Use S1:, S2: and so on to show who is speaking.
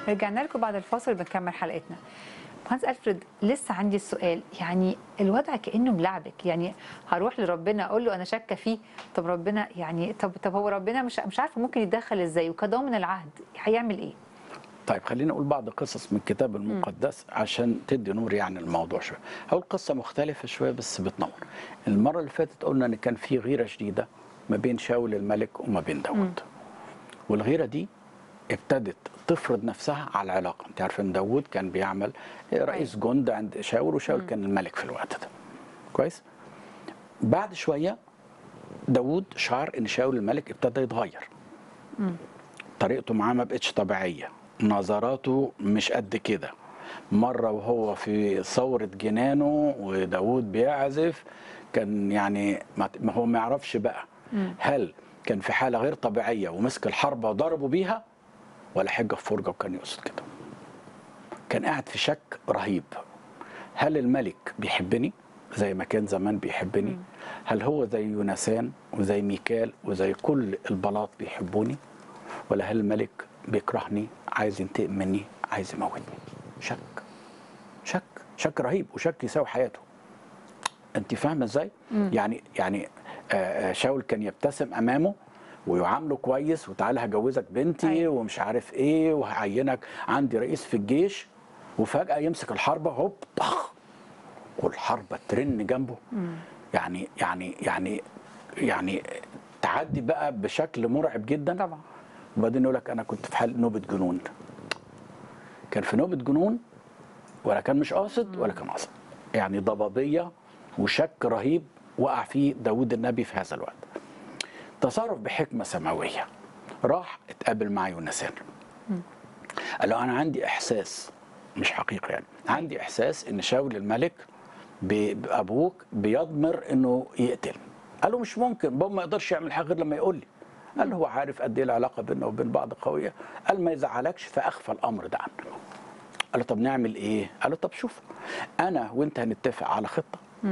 S1: رجعنا لكم بعد الفاصل بنكمل حلقتنا مهندس الفريد لسه عندي السؤال يعني الوضع كانه ملعبك يعني هروح لربنا اقول له انا شاكه فيه طب ربنا يعني طب طب هو ربنا مش مش عارفه ممكن يتدخل ازاي وكضامن العهد هيعمل ايه؟
S2: طيب خلينا نقول بعض قصص من الكتاب المقدس عشان تدي نور يعني الموضوع شويه. اول قصه مختلفه شويه بس بتنور. المره اللي فاتت قلنا ان كان في غيره شديده ما بين شاول الملك وما بين داوود. والغيره دي ابتدت تفرض نفسها على العلاقه، انت عارف ان داوود كان بيعمل رئيس جند عند شاول وشاول كان الملك في الوقت ده. كويس؟ بعد شويه داوود شعر ان شاول الملك ابتدى يتغير. طريقته معاه ما بقتش طبيعيه نظراته مش قد كده مره وهو في ثوره جنانه وداود بيعزف كان يعني ما ما هو ما يعرفش بقى هل كان في حاله غير طبيعيه ومسك الحربه وضربوا بيها ولا حجه في فرجه وكان يقصد كده كان قاعد في شك رهيب هل الملك بيحبني زي ما كان زمان بيحبني هل هو زي يونسان وزي ميكال وزي كل البلاط بيحبوني ولا هل الملك بيكرهني عايز ينتقم مني عايز يموتني شك شك شك رهيب وشك يساوي حياته انت فاهمه ازاي يعني يعني آه، آه، شاول كان يبتسم امامه ويعامله كويس وتعالى هجوزك بنتي
S1: أيوة.
S2: ومش عارف ايه وهعينك عندي رئيس في الجيش وفجاه يمسك الحربه هوب طخ والحربه ترن جنبه يعني يعني يعني يعني تعدي بقى بشكل مرعب جدا
S1: طبعا
S2: وبعدين يقول لك انا كنت في حال نوبه جنون كان في نوبه جنون ولا كان مش قاصد ولا كان قاصد يعني ضبابيه وشك رهيب وقع فيه داود النبي في هذا الوقت تصرف بحكمه سماويه راح اتقابل مع يونسان قال له انا عندي احساس مش حقيقه يعني عندي احساس ان شاول الملك ب- بابوك بيضمر انه يقتل قال له مش ممكن بابا ما يقدرش يعمل حاجه غير لما يقول لي قال له هو عارف قد ايه العلاقه بيننا وبين بعض قويه قال ما يزعلكش فاخفى الامر ده عنه قال له طب نعمل ايه قال له طب شوف انا وانت هنتفق على خطه